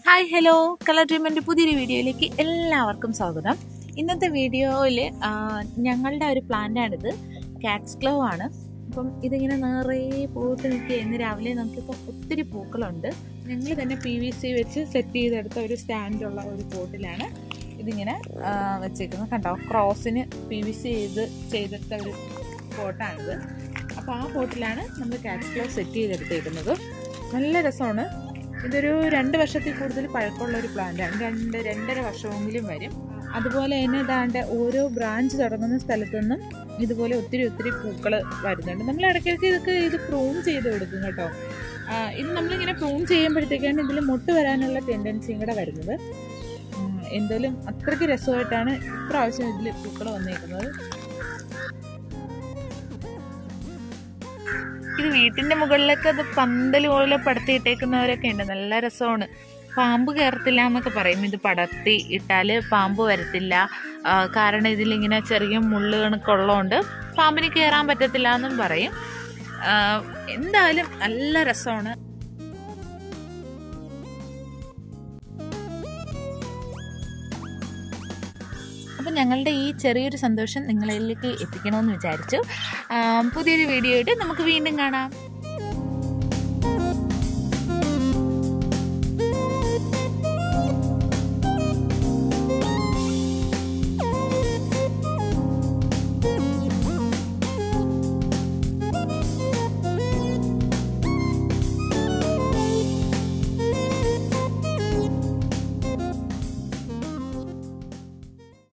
hi hello colour treatment പുതിയൊരു വീഡിയോയിലേക്ക് എല്ലാവർക്കും സ്വാഗതം ഇന്നത്തെ വീഡിയോയിൽ ഞങ്ങളുടെ ഒരു പ്ലാന്റാണിത് കാറ്റ്സ് ക്ലവ് ആണ് അപ്പം ഇതിങ്ങനെ നിറയെ പൂത്ത് നിൽക്കുക ഇന്ന് രാവിലെ നമുക്കിപ്പോൾ ഒത്തിരി പൂക്കളുണ്ട് ഞങ്ങൾ തന്നെ പി വി സി വെച്ച് സെറ്റ് ചെയ്തെടുത്ത ഒരു സ്റ്റാൻഡുള്ള ഒരു പോട്ടിലാണ് ഇതിങ്ങനെ ആ, വെച്ചേക്കുന്നത് കണ്ടോ ക്രോസിന് പി വി സി ചെയ്ത് ചെയ്തെടുത്ത ഒരു പോട്ടാണിത് അപ്പോൾ ആ പോട്ടിലാണ് നമ്മൾ കാറ്റ്സ് ക്ലവ് സെറ്റ് ചെയ്തെടുത്തേക്കുന്നത് നല്ല രസമാണ് ഇതൊരു രണ്ട് വർഷത്തിൽ കൂടുതൽ പഴക്കമുള്ള ഒരു പ്ലാന്റാണ് രണ്ട് രണ്ടര വർഷമെങ്കിലും വരും അതുപോലെ തന്നെ ഇതാണ്ട് ഓരോ ബ്രാഞ്ച് തുടങ്ങുന്ന സ്ഥലത്തു നിന്നും ഇതുപോലെ ഒത്തിരി ഒത്തിരി പൂക്കൾ വരുന്നുണ്ട് നമ്മൾ ഇടയ്ക്കിടയ്ക്ക് ഇതൊക്കെ ഇത് പ്രൂൺ ചെയ്ത് കൊടുക്കും കേട്ടോ ആ, ഇത് നമ്മളിങ്ങനെ പ്രൂൺ ചെയ്യുമ്പോഴത്തേക്കാണ് ഇതിൽ മുട്ട് വരാനുള്ള ടെൻഡൻസിയും കൂടെ വരുന്നത് ഉം, എന്തായാലും അത്രയ്ക്ക് രസമായിട്ടാണ് ഇപ്രാവശ്യം ഇതിൽ പൂക്കൾ വന്നേക്കുന്നത് ഇത് വീട്ടിന്റെ മുകളിലൊക്കെ അത് പന്തൽ പോലെ പടർത്തിയിട്ടേക്കുന്നവരൊക്കെ ഉണ്ട് നല്ല രസമാണ് പാമ്പ് കയറത്തില്ല എന്നൊക്കെ പറയും ഇത് പടർത്തി ഇട്ടാല് പാമ്പ് വരത്തില്ല ആ, കാരണം ഇതിലിങ്ങനെ ചെറിയ മുള്ളു കണക്കുള്ളതുകൊണ്ട് പാമ്പിന് കയറാൻ പറ്റത്തില്ല എന്നും പറയും ആ, എന്തായാലും നല്ല രസമാണ് അപ്പം ഞങ്ങളുടെ ഈ ചെറിയൊരു സന്തോഷം നിങ്ങളിലേക്ക് എത്തിക്കണമെന്ന് വിചാരിച്ചു ആ, പുതിയൊരു വീഡിയോ ആയിട്ട് നമുക്ക് വീണ്ടും കാണാം